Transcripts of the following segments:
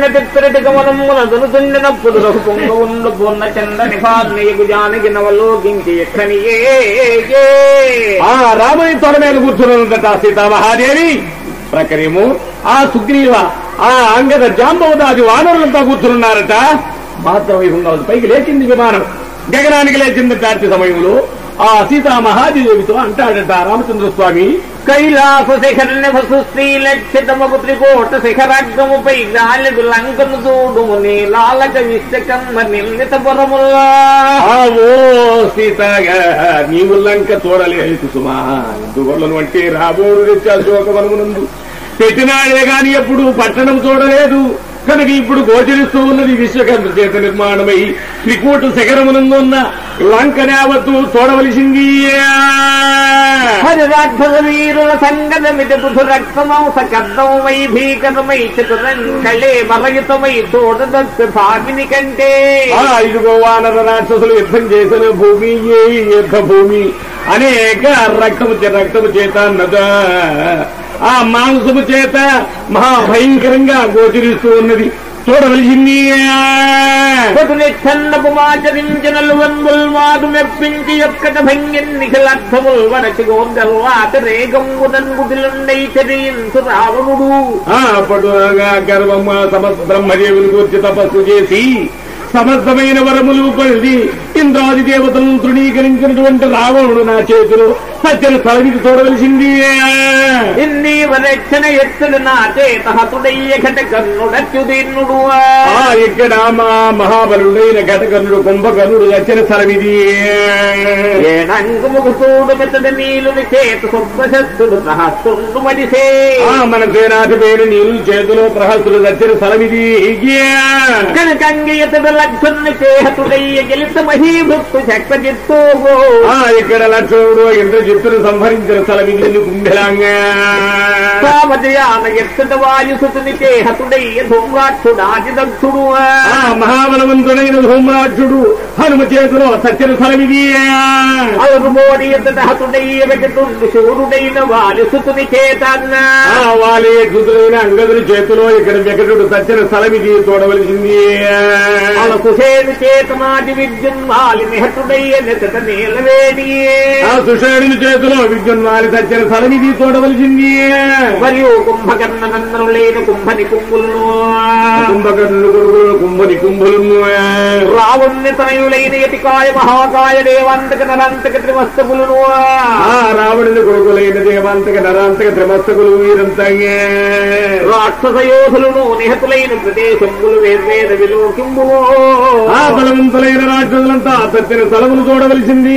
తిప్పటి గమనమున దునుతుండినప్పుడు రఘు పొంగ ఉండు పొన్న చంద నిఫాన్నయకు జానకి నవలోకించి ఎక్కనియే ఆ రాముని తొడ మీద కూర్చున్నదట సీతామహాదేవి ప్రకరేమో ఆ సుగ్రీవ ఆ అంగద జాంబవదాది వానరులంతా కూర్చున్నారట మాత్రవైభంగా ఉంది. పైకి లేచింది విమానం గగనానికి లేచింది తాటి సమయంలో ఆ సీతామహాదేవితో అంటాడట రామచంద్ర స్వామి కైలాస శిఖర నివసు శ్రీ లక్షితమకు త్రికోట శిఖరాగ్రముపై గాలిడు లంకను చూడుము నీ లాలక విశ్వకమ్మ నిర్ణిత పురముల్లా ఆ ఓ సీతగా నీవు లంక చూడలేదు కుసుమా ఎందువల్లను అంటే రాబోడు తెచ్చా శోకమనమునందు పెట్టినాడే గాని ఎప్పుడు పట్టణం చూడలేదు కనుక ఇప్పుడు గోచరిస్తూ ఉన్నది విశ్వకర్మ చేత నిర్మాణమై త్రికూట శిఖరమునందున్న లంక యావత్తు చూడవలసింది హరి రాక్షస వీరుల సంగతమితి బుధు రక్తమాంస కర్దమై భీకరమై చతురంకళే మరయుతమై చూడదత్తు భామిని కంటే ఆ ఇదిగో వానర రాక్షసులు యుద్ధం చేసిన భూమి ఏ యుద్ధ భూమి అనేక రక్తము చే- రక్తము చేత నద ఆ మాంసము చేత మహాభయంకరంగా గోచరిస్తూ ఉన్నది చూడవలసింది పదునిచ్చన్నపు మాచరించినలు వంబుల్ మారు మెప్పించి యొక్కట భంగిన్ నిఖిలర్థముల్ వరచి గోందల్వాత రేగంబుదన్ గుదిలుండై చరించు రావణుడు ఆ పడుగా గర్వమ్మ సమస్త బ్రహ్మదేవుని గురించి తపస్సు చేసి సమస్తమైన వరములు పొంది ఇంద్రాది దేవతలను తృణీకరించినటువంటి రావణుడు నా చేతిలో సత్యన స్థలమికి చూడవలసింది ఇన్ని వరక్షణ ఎత్తుడు నా చేత హతుడయ్య ఘట కన్నుడచ్యుదీర్ణుడు ఆ ఇక్కడ మా మహాబలుడైన ఘటకర్ణుడు కుంభకర్ణుడు వచ్చిన స్థలమిది ఏనంగుముకు చూడు మెత్తడి నీలుని చేత శుభ్రశస్త్రుడు సహస్రుండు మడిసే ఆ మన సేనాధిపైన నీళ్ళు చేతిలో ప్రహస్తుడు వచ్చిన స్థలమిది కనకంగి ఇతడు లక్షుణ్ణి చేహతుడయ్య గెలిత మహీభృక్తు చక్రజిత్తు ఆ ఇక్కడ లక్ష్మణుడు ఇంద్ర చిత్తును సంహరించిన స్థలమిది కుంభలాంగా సామజయాన ఎత్తట వాయుసుతుని చేహతుడయ్య ధూమ్రాక్షుడాది దక్షుడు ఆ మహాబలవంతుడైన ధూమ్రాక్షుడు హనుమ చేతిలో సత్యన స్థలమిది అలరు మోడి ఎత్తట హతుడయ్య వెగటుండు శూరుడైన వాయుసుతుని చేతన్న ఆ వాలే దుతులైన అంగదుని చేతిలో ఇక్కడ వెంకటుడు సత్యన స్థలమిది చూడవలసింది అలకుశేను చేతనాది విద్యున్మాలి నిహతుడయ్య నెతట నీలవేడి ఆ సుషేణుని చేతిలో విద్యున్మాలి సత్యన స్థలమిది చూడవలసింది మరియు కుంభకర్ణ నందను లేని కుంభని కుంభులను కుంభకర్ణుడు కొడుకులు కుంభని కుంభులు రావుణ్ణి తనయులైన యతికాయ మహాకాయ దేవాంతక నరాంతక త్రివస్తకులను ఆ రావణుని కొడుకులైన దేవాంతక నరాంతక త్రిమస్తకులు వీరంతా రాక్షస యోధులను నిహతులైన ప్రదేశములు వేర్వేద విలోకింబులు ఆ బలవంతులైన రాక్షసులంతా సత్యన స్థలములు చూడవలసింది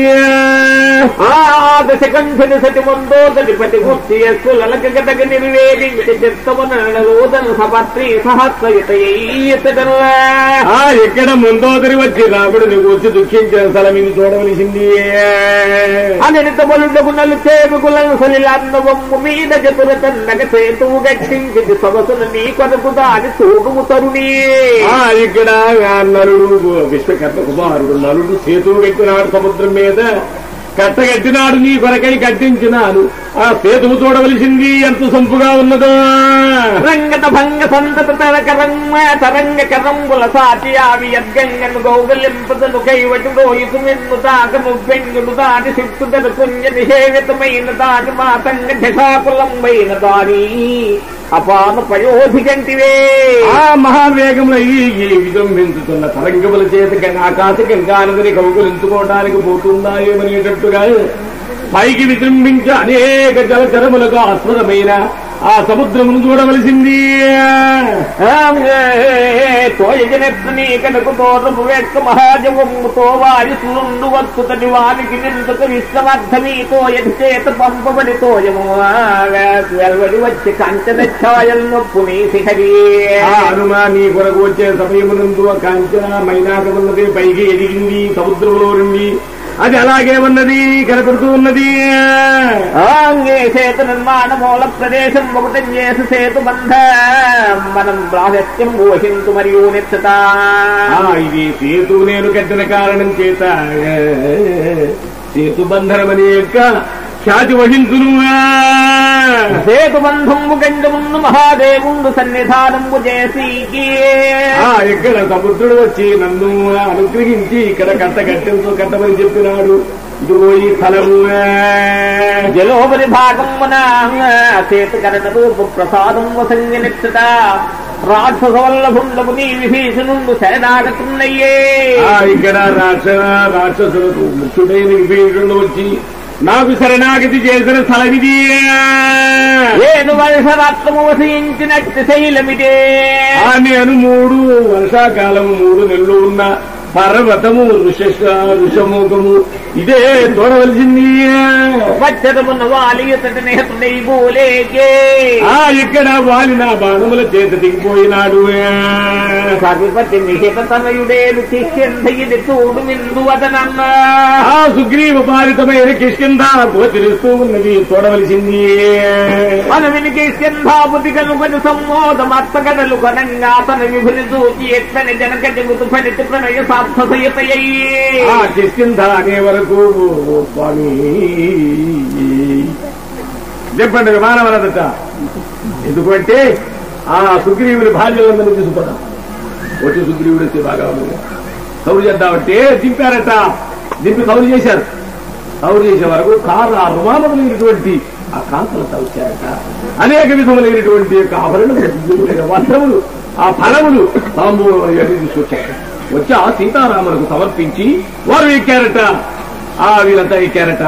దశకంఠని సతి మందోదటి పతి గుర్తి ఎస్సులక గటక నిర్వేదించి చిత్తమనోదన సపత్రి సహస్రయుతయ్యతడల్లా ఆ ఎక్కడ ముందోదరి వచ్చి రాముడిని కూర్చి దుఃఖించిన స్థలం ఇది చూడవలసింది అనిత బలుడకు నలు చేగులను సలిలాన్నవమ్ము మీద చతుర తన్నగ చేతువు గట్టించి సొగసును నీ కొరకు దాని చూడుము తరుణి ఆ ఇక్కడ ఆ నలుడు విశ్వకర్త కుమారుడు నలుడు సేతువు కట్టినాడు సముద్రం మీద కట్టగట్టినాడు నీ కొరకై కట్టించినాను ఆ సేతువు చూడవలసింది ఎంత సంపుగా ఉన్నదో రంగత భంగ సంతత తరక రంగ తరంగ కరంబుల సాటి ఆవి యద్గంగను గౌగలింపదను కైవటు రోయిసు నిన్ను తాకము పెంగుడు దాటి సిట్టుదను కుంజ నిషేవితమైన దాటి మాతంగ ఝషాకులంబైన దాని అపాన పయోధి కంటివే ఆ మహావేగంలో ఈ ఈ విజృంభించుతున్న తరంగముల చేత గంగ- ఆకాశ గంగానదిని కౌగులించుకోవడానికి పోతుందాయేమనేటట్టుగా పైకి విజృంభించి అనేక జలచరములకు ఆస్పదమైన ఆ సముద్రమును చూడవలసింది తోయజనెత్తుని కనుక తోటము వెక్క మహాజవముతో వాయుసులుండు వత్తుతని వానికి నిందుకు విశ్వమర్థమీ తోయటి చేత పంపబడి తోయము వెల్వడి వచ్చి కంచన ఛాయల్ నొప్పు నీ శిఖరి ఆ హనుమా నీ కొరకు వచ్చే సమయమునందు ఆ కాంచన మైనాకమున్నది పైకి ఎదిగింది సముద్రములో నుండి అది అలాగే ఉన్నది కనపడుతూ ఉన్నది ఆంగే సేతు నిర్మాణ మూల ప్రదేశం ఒకటి చేసి సేతు బంధ మనం ప్రాశస్త్యం ఊహించు మరియు నిశ్చిత ఆ ఇది సేతు నేను కట్టిన కారణం చేత సేతు బంధనం అనే యొక్క ఖ్యాతి వహించును సేతు బంధంబు గండముందు మహాదేవుండు సన్నిధానంబు చేసి ఆ ఇక్కడ సముద్రుడు వచ్చి నన్ను అనుగ్రహించి ఇక్కడ కట్ట కట్టెలతో కట్టమని చెప్పినాడు ఇదిగో ఈ స్థలము జలోపరి భాగమున సేతు కరణ రూపు ప్రసాదము సంగనిచ్చట రాక్షస వల్లభుండము నీ విభీషణుండు శరణాగతున్నయ్యే ఆ ఇక్కడ రాక్ష రాక్షసులకు ముఖ్యుడైన విభీషణుడు వచ్చి నాకు శరణాగతి చేసిన స్థలం ఇది ఏను వర్షరాత్రము వసించినట్టు శైలమిదే ఆ నేను మూడు వర్షాకాలము మూడు నెలలు ఉన్న పర్వతము ఋష ఋషముఖము ఇదే చూడవలసింది వచ్చరమున వాలియుతటి నేతుడై బోలేకే ఆ ఇక్కడ వాలిన బాణముల చేత దిగిపోయినాడు సర్వపతి నిహిత తనయుడేలు శిష్యంధయిది చూడు మిందు వదనన్న ఆ సుగ్రీవ పాలితమైన కిష్కింద గోచరిస్తూ ఉన్నది చూడవలసింది మనవిని శిష్యంధాబుద్ధి కనుకొని సమ్మోదమత్తగడలు కొనంగా తన విభుని చూచి ఎట్లని జనక జగుతు ఫలిత ప్రణయ సార్థసయతయ్యే ఆ కిష్కింద అనే వరకు ఓ స్వామి చెప్పండి విమానవరదట ఎందుకంటే ఆ సుగ్రీవుని భార్యలందరినీ తీసుకుపోతాం వచ్చి సుగ్రీవుడు వచ్చి బాగా ఉంది కౌరు చేద్దామంటే దింపారట దింపి కౌరు చేశారు కౌరు చేసే వరకు కారు ఆ రుమానములైనటువంటి ఆ కాంతలతో వచ్చారట అనేక విధములైనటువంటి యొక్క ఆభరణములు వస్త్రములు ఆ ఫలములు తాంబూలం ఇవన్నీ తీసుకొచ్చారు వచ్చి ఆ సీతారాములకు సమర్పించి వారు ఎక్కారట ఆ వీళ్ళంతా ఎక్కారట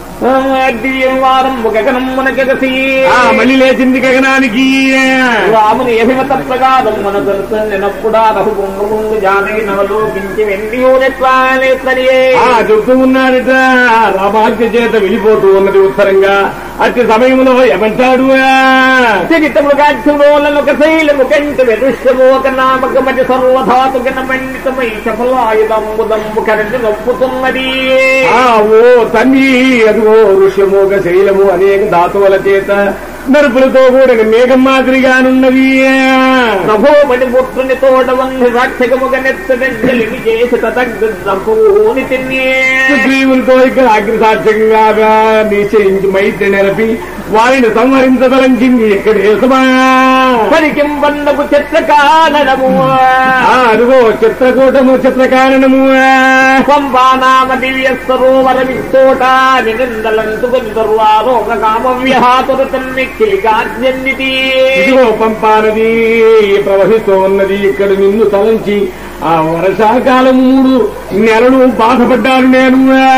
వారం గగనమ్మునకసి ఆ మళ్ళీ లేచింది గగనానికి రాముని అభిమత ప్రకారం మన దొరుకుతున్నప్పుడా రఘు గుండు జానకి నవలోకించి వెండి ఊరెత్వాలేసరియే ఆ చెప్తూ ఉన్నాడట రామాజ్ఞ చేత వెళ్ళిపోతూ ఉన్నది ఉత్తరంగా అతి సమయంలో ఏమంటాడు చరితము గాక్షులోలను ఒక శైలము కంటి వెదుష్యము ఒక నామకమటి సర్వధాతు గణ మండితమై సఫలాయుధంబుదంబు కరెంటు నొప్పుతున్నది ఆ ఓ తల్లి అదిగో ఋష్యమోగ శైలము అనేక ధాతువుల చేత నరుపులతో కూడిన మేఘం మాదిరిగానున్నది ప్రభోమణి పుత్రుని తోడవంది రాక్షకముగ నెత్తడెంజలిని చేసి తగ్గూని తిన్నే సుగ్రీవులతో ఇక్కడ అగ్రసాక్ష్యంగా నిశ్చయించి మైత్రి నిలిపి వారిని సంహరించదలంచింది ఇక్కడే సుమా పరికిం వందకు చిత్రకారణము ఆ అదిగో చిత్రకూటము చిత్రకారణము పంబానామ దివ్య సరోవర విస్తోట నిందలంతుకొని దర్వారో కామ విహాతురు తన్నిక్కిలి గాజ్యన్నిటి ఇదిగో పంపానది ప్రవహిస్తూ ఉన్నది ఇక్కడ నిన్ను తలంచి ఆ వర్షాకాలం మూడు నెలలు బాధపడ్డాను నేను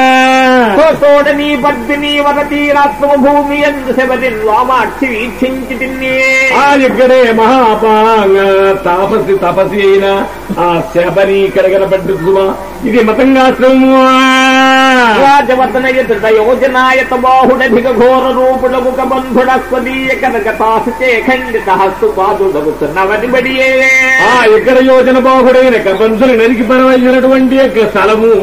తోడ నీ బద్దిని వరతీరాత్మ భూమి ఎందు శబది వామాక్షి వీక్షించి తిన్నే ఆ ఇక్కడే మహాపాంగ తాపసి తపసి అయిన ఆ శబరి ఇక్కడ కనపడ్డది సుమా ఇది మతంగాశ్రమము రాజవతన ఎదుట యోజనాయత బాహుడధిక ఘోర రూపుడగు బంధుడ స్వదీయ కనక తాసే ఖండిత హస్తు పాదుడగు నవని బడియే ఆ ఇక్కడ యోజన బాహుడైన కబంధులు నరికి పరమైనటువంటి యొక్క స్థలము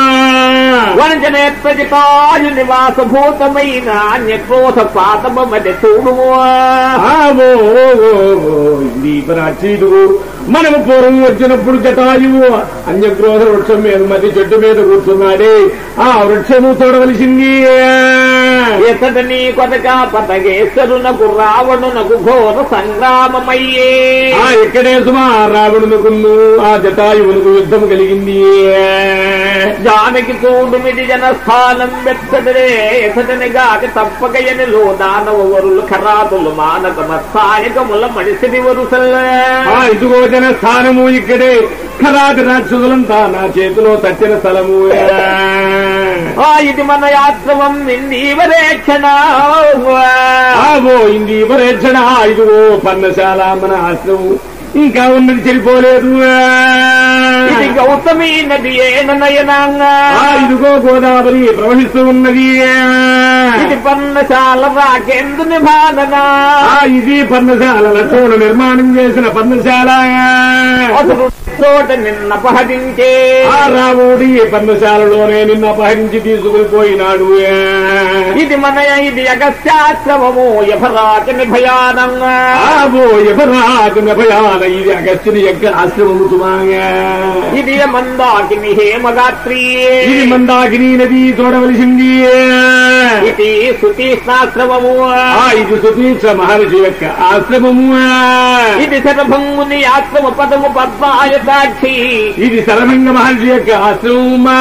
వనజనేత్రజితాయు నివాస భూతమైన అన్యక్రోధ పాదమది చూడుము ఆ ఓ ఓ, ఓ, ఓ, ఇది పరాచీదు మనము పూర్వం వచ్చినప్పుడు జటాయువు అన్యగ్రోధ వృక్షం మీద మధ్య చెట్టు మీద కూర్చున్నాడే ఆ వృక్షము చూడవలసింది ఇతడు నీ కొనక పతగేశ్వరునకు రావణునకు ఘోర సంగ్రామమయ్యే ఆ ఇక్కడే సుమా రావణునకును ఆ జటాయువునకు యుద్ధం కలిగింది జానకి చూడుమిది జనస్థానం వెచ్చదరే ఇతడిని గాక తప్పకయనిలో దానవ వరులు ఖరాదులు మానక మత్సాయకముల మనిషిది వరుసల్ ఆ ఇదిగో జన స్థానము ఇక్కడే ఖరాది రాక్షసులంతా నా చేతిలో తట్టిన స్థలము ఆ ఇది మన యాత్రవం ఇందీవరేక్షణ ఆవో ఇంది పరీక్షణ ఇదిగో పర్ణశాల మన ఆశ్రమం ఇంకా ఉన్నది చెడిపోలేదు ఇది గౌతమి నది ఏన నయనంగా ఆ ఇదిగో గోదావరి ప్రవహిస్తూ ఉన్నది ఇది పర్ణశాల రాకెందు నిబాధన ఆ ఇది పర్ణశాల లక్ష్మణుడు నిర్మాణం చేసిన పర్ణశాల అసలు చోట నిన్నపహరించే ఆ రాముడి పర్ణశాలలోనే నిన్న అపహరించి తీసుకుని పోయినాడు ఇది మన ఇది అగస్త్యాశ్రమము యభరాజని భయానంగా ఆబో ఎవరాకు భయాన ఇది అగస్త్యుని యొక్క ఆశ్రమము సుమాగా ఇది మందాకిని హేమగాత్రి ఇది మందాకిని నది చూడవలసింది ఇది సుతీష్ణాశ్రమము ఆ ఇది సుతీక్ష మహర్షి యొక్క ఆశ్రమము ఇది శరభంగుని ఆశ్రమ పదము పద్మాయ సాక్షి ఇది శరభంగ మహర్షి యొక్క ఆశ్రమమా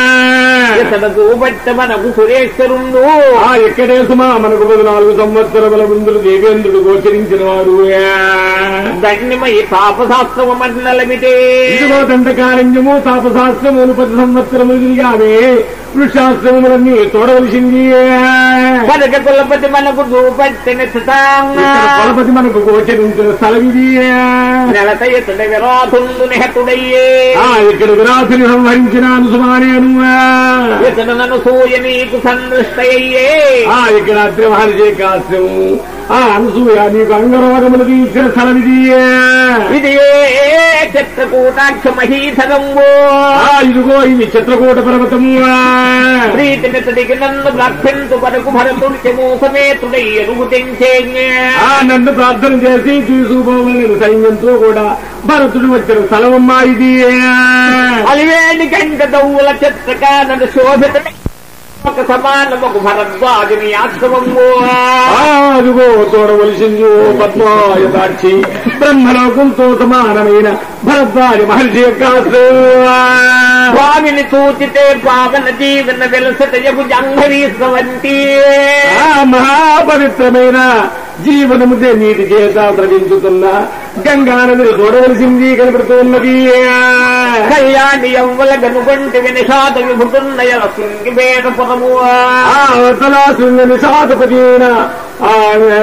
ఇతడు బట్ట మనకు సురేశ్వరుండు ఆ ఎక్కడే సుమా మనకు పద్నాలుగు సంవత్సరముల ముందు దేవేంద్రుడు గోచరించిన వాడు దండిమై తాపశాస్త్రము మండలమితే ఇదిగో దండకారణ్యము తాపశాస్త్రములు పది సంవత్సరములు తిరిగామే వృక్షాశ్రమములన్నీ చూడవలసింది కనక కులపతి మనకు చూపట్టిన ఇక్కడ కొలపతి మనకు గోచరించిన స్థలం ఇది నెలత ఇతడు విరాధుండు నిహతుడయ్యే ఆ ఇక్కడ విరాసుని సంహరించినాను సుమానేను ఇతడు నన్ను సూయ నీకు సందృష్టయ్యే ఆ ఇక్కడ అత్రి మహర్షి యొక్క ఆశ్రమము ఆ అనసూయ నీకు అంగరోగములు తీర్చిన స్థలం ఇది ఇది ఏ చిత్రకూటాక్ష మహీధరంబు ఆ ఇదిగో ఇది చిత్రకూట పర్వతము ప్రీతినితడికి నన్ను ప్రార్థించు వరకు భరతుడికి మూసమేతుడై ఎరుగు తెంచే ఆ నన్ను ప్రార్థన చేసి తీసుకుపోవాలని సైన్యంతో కూడా భరతుడు వచ్చిన స్థలమమ్మా ఇది అలివేణి గంట దౌల చిత్రకానను శోభిత ఒక సమానముకు భరద్వాజుని ఆశ్రమము ఆ అదిగో చూడవలసింది ఓ పద్మాయ సాక్షి బ్రహ్మలోకంతో సమానమైన భరద్వాజ మహర్షి యొక్క ఆశ్రమం. స్వామిని సూచితే పావన జీవన వెలసటయకు జంఘరీ స్రవంతి ఆ మహాపవిత్రమైన జీవనముదే నీటి చేత ద్రవించుతున్న గంగా నదిని చూడవలసింది కనబడుతున్నది కళ్యాణి యవ్వల గనుగొంటి వినిషాద విభుతున్నయ శృంగి వేదపురము ఆ తలాశృంగ నిషాధపతి అయిన ఆ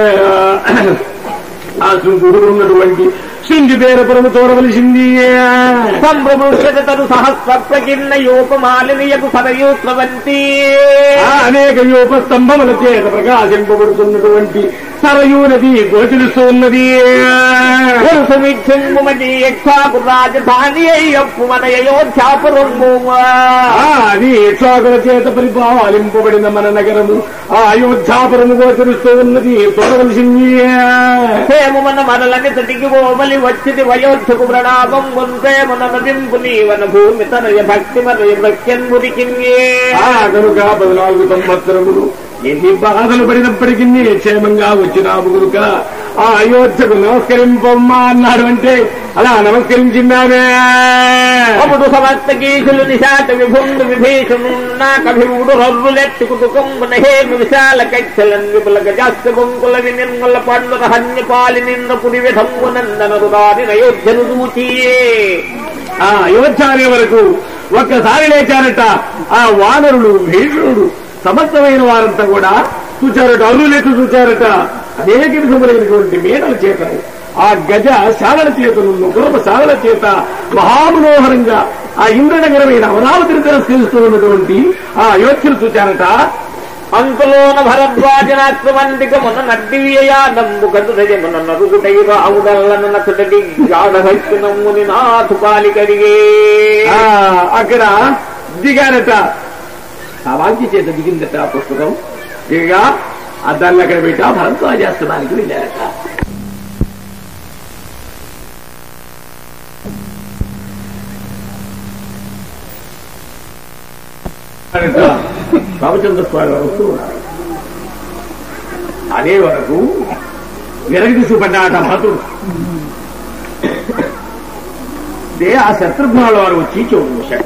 ఆ శృంగుడు ఉన్నటువంటి శృంగి పేరపురము చూడవలసింది సంభ్రమృషతరు సహస్ర ప్రకిన్న యోపమాలినియకు సరయూ స్రవంతి ఆ అనేక యోప స్తంభముల చేత ప్రకాశింపబడుతున్నటువంటి సరయూ నది గోచరిస్తూ ఉన్నది సమీక్షంగుమతి యక్షాపు రాజధాని అయ్యప్పు మన అయోధ్యాపురము ఆ అది యక్షాకుల చేత పరిపాలింపబడిన మన నగరము ఆ అయోధ్యాపురము గోచరిస్తూ ఉన్నది చూడవలసింది సేము మన మనలని తటికి ఓమలి వచ్చిది వయోధ్యకు ప్రణామం ఉంటే మన నదింపు నీవన భూమి తనయ భక్తి మనయ భక్త్యన్మురికి ఆ కనుక పద్నాలుగు సంవత్సరములు ఎన్ని బాధలు పడినప్పటికీ క్షేమంగా వచ్చినాము కనుక ఆ అయోధ్యకు నమస్కరింపమ్మా అన్నాడు అంటే అలా నమస్కరించిందామే అప్పుడు సమస్త గీసులు నిశాట విభుండు విభీషణు నాకభివుడు రర్రులెత్తుకు దుకంబున హేము విశాల కచ్చలన్ విపుల గజాస్త గొంకుల వినిర్మల పండుగ హన్య పాలి నిన్న పురి విధంగు నందనరు దాని నయోధ్యను చూచియే ఆ అయోధ్య అనే వరకు ఒక్కసారి లేచారట ఆ వానరుడు భీషణుడు సమస్తమైన వారంతా కూడా చూచారట అరులెత్తు చూచారట అనేక విధములైనటువంటి మేడల చేత ఆ గజ శాలల చేతను గురప శాలల చేత మహామనోహరంగా ఆ ఇంద్రనగరమైన అమరావతిని తిరస్కరిస్తూ ఉన్నటువంటి ఆ అయోధ్యను చూచారట అంతులోన భరద్వాజనాత్మందిక మొన్న నడ్డివ్యయాదంబు కదురజమున నరుగుటై రావుడల్లను నకుటటి గాఢభక్తునమ్ముని నాథు పాలికరిగే ఆ అక్కడ దిగారట ఆ వాక్య చేత దిగిందట ఆ పుస్తకం దిగగా ఆ దాన్ని అక్కడ పెట్టా భరద్వాజాశ్రమానికి వెళ్ళారట రామచంద్ర స్వామి వారు వస్తూ ఉన్నారు అదే వరకు విరగి చూపడ్డాట భరతుడు దే ఆ శత్రుఘ్నాల వారు వచ్చి చోటు మూశాడు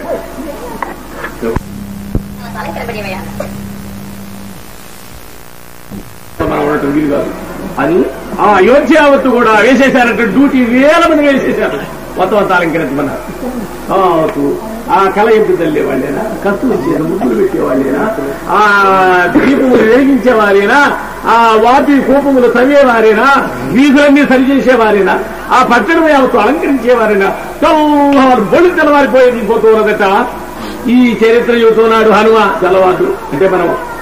మనం ఉండటం వీలు కాదు అని ఆ అయోధ్యావత్తు కూడా వేసేశారంటే డ్యూటీ వేల మంది వేసేశారు మొత్తం అంతా అలంకరించమన్నారు ఆ అవతు ఆ కళ ఎంపి తల్లేవాళ్ళేనా కస్తులు ఇచ్చేది ముగ్గులు పెట్టేవాళ్ళేనా ఆ దీపములు వెలిగించేవారేనా ఆ వాటి కోపములు తవ్వేవారేనా వీధులన్నీ సరిచేసేవారేనా ఆ పచ్చడి యావత్తు అలంకరించేవారేనా తెల్లవారు బొళ్ళు తెల్లవారిపోయేది పోతూ ఉన్నదట ఈ చరిత్ర చెబుతున్నాడు హనుమ తెల్లవారు అంటే మనం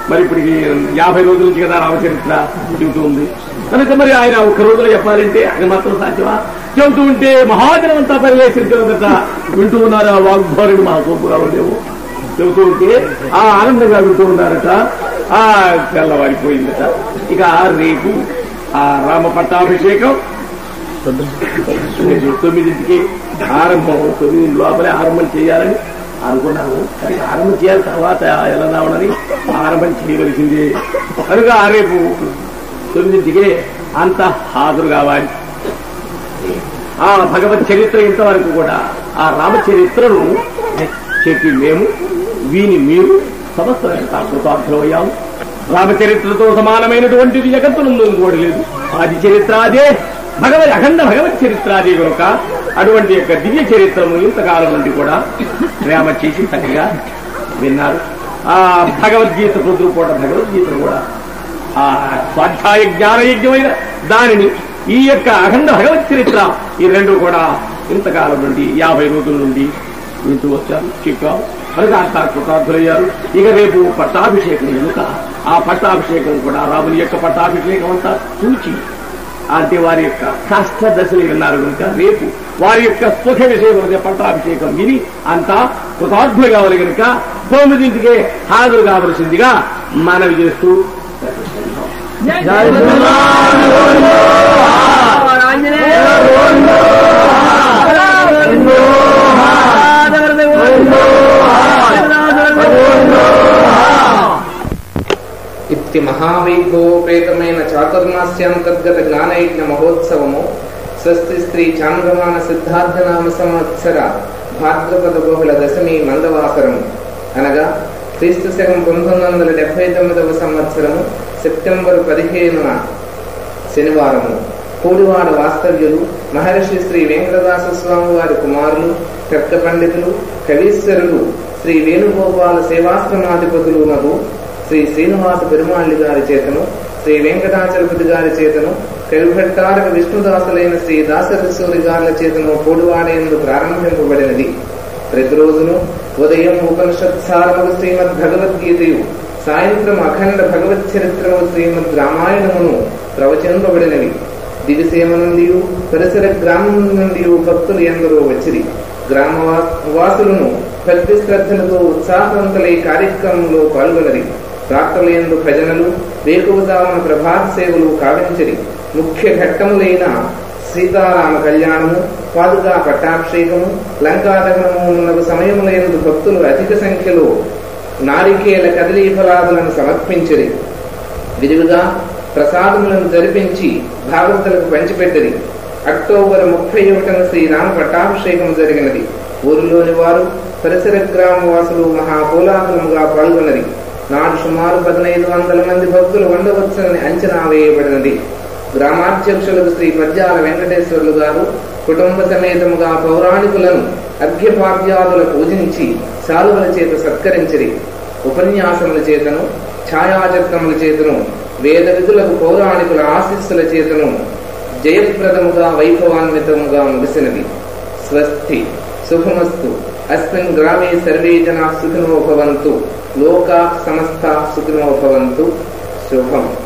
మరి ఇప్పటికి యాభై రోజుల నుంచి కదా రామచరిత్ర చెబుతూ ఉంది కనుక మరి ఆయన ఒక్క రోజులో చెప్పాలంటే ఆయన మాత్రం సాధ్యమా చెబుతూ ఉంటే మహాజనం అంతా పరివేశించగలగట వింటూ ఉన్నారు ఆ వాగ్భారుడు మా గోపురావుదేవు చెబుతూ ఉంటే ఆ ఆనందంగా వింటూ ఉన్నారట ఆ తెల్లవారిపోయిందట ఇక రేపు ఆ రామ పట్టాభిషేకం తొమ్మిదింటికి ఆరంభం తొమ్మిది లోపలే ఆరంభం చేయాలని అనుకున్నాము కానీ ఆరంభం చేయాలి తర్వాత ఎలా రావడని ఆరంభం చేయవలసింది కనుక ఆ రేపు తొమ్మిదింటికే అంత హాజరు కావాలి ఆ భగవత్ చరిత్ర ఇంతవరకు కూడా ఆ రామచరిత్రను చెప్పి మేము వీని మీరు సమస్త కృతార్థులయ్యాము రామచరిత్రతో సమానమైనటువంటిది జగత్తునందు ఇంకోటి లేదు ఆది చరిత్ర అదే భగవత్ అఖండ భగవత్ చరిత్ర అదే కనుక అటువంటి యొక్క దివ్య చరిత్రము ఇంతకాలం నుండి కూడా ప్రేమ చేసి చక్కగా విన్నారు ఆ భగవద్గీత పొద్దుపూట భగవద్గీతను కూడా ఆ స్వాధ్యాయ జ్ఞానయజ్ఞమైన దానిని ఈ యొక్క అఖండ భగవత్ చరిత్ర ఈ రెండు కూడా ఇంతకాలం నుండి యాభై రోజుల నుండి వింటూ వచ్చారు చెప్పారు కనుక అంతా కృతార్థులయ్యారు ఇక రేపు పట్టాభిషేకం కనుక ఆ పట్టాభిషేకం కూడా రాముని యొక్క పట్టాభిషేకం అంతా చూచి అంటే వారి యొక్క కష్ట దశలు విన్నారు కనుక రేపు వారి యొక్క సుఖ విషయం పట్టాభిషేకం విని అంతా కృతార్థులు కావాలి కనుక తొమ్మిదింటికే హాజరు కావలసిందిగా మనవి చేస్తూ ఇత్తి మహావైభవోపేతమైన చాతుర్మాస్యాంతర్గత జ్ఞానయజ్ఞ మహోత్సవము స్వస్తి స్త్రీ చాంద్రమాన సిద్ధార్థ నామ సంవత్సర భాద్రపద బహుళ దశమి మందవాసరము అనగా క్రీస్తు శకం పంతొమ్మిది వందల డెబ్బై తొమ్మిదవ సంవత్సరము సెప్టెంబర్ పదిహేనున శనివారము కూడివాడ వాస్తవ్యులు మహర్షి శ్రీ వెంకటదాస స్వామి వారి కుమారులు తర్క పండితులు కవీశ్వరులు శ్రీ వేణుగోపాల సేవాశ్రమాధిపతులు నగు శ్రీ శ్రీనివాస పెరుమాళ్ళి గారి చేతను శ్రీ వెంకటాచలపతి గారి చేతను కవిభట్టారక విష్ణుదాసులైన శ్రీ దాసరసూరి గారుల చేతను పోడువాడేందు ప్రారంభింపబడినది ప్రతిరోజును ఉదయం ఉపనిషత్సారములు శ్రీమద్ భగవద్గీతయు సాయంత్రం అఖండ భగవత్ చరిత్రము శ్రీమద్ రామాయణమును ప్రవచింపబడినవి దివిసీమ నుండి పరిసర గ్రామం నుండి భక్తులు ఎందరో వచ్చిరి గ్రామ వాసులను భక్తి శ్రద్ధలతో ఉత్సాహవంతులై కార్యక్రమంలో పాల్గొనరి రాత్రులందు భజనలు వేకువదామన ప్రభాత సేవలు కావించరి ముఖ్య ఘట్టములైన సీతారామ కళ్యాణము పాదుగా పట్టాభిషేకము లంకాదహనము ఉన్నగు సమయములందు భక్తులు అధిక సంఖ్యలో నారికేల కదలీ ఫలాదులను సమర్పించరి విరివిగా ప్రసాదములను జరిపించి భాగవతులకు పంచిపెట్టరి అక్టోబర్ ముప్పై ఒకటిన శ్రీరామ పట్టాభిషేకం జరిగినది ఊరిలోని వారు పరిసర గ్రామ వాసులు మహాకోలాహలముగా పాల్గొన్నది నాడు సుమారు పదినైదు వందల మంది భక్తులు ఉండవచ్చునని అంచనా వేయబడినది గ్రామాధ్యక్షులకు శ్రీ పద్యాల వెంకటేశ్వర్లు గారు కుటుంబ సమేతముగా పౌరాణికులను అర్ఘ్యపాద్యాదుల పూజించి శాలువల చేత సత్కరించిరి ఉపన్యాసముల చేతను ఛాయాచిత్రముల చేతను వేద విధులకు పౌరాణికుల ఆశీస్సుల చేతను జయప్రదముగా వైభవాన్వితముగా ముగిసినది స్వస్తి శుభమస్తు అస్మిన్ గ్రామే సర్వే జనా సుఖినో భవంతు లోకా సమస్త సుఖినో భవంతు శుభం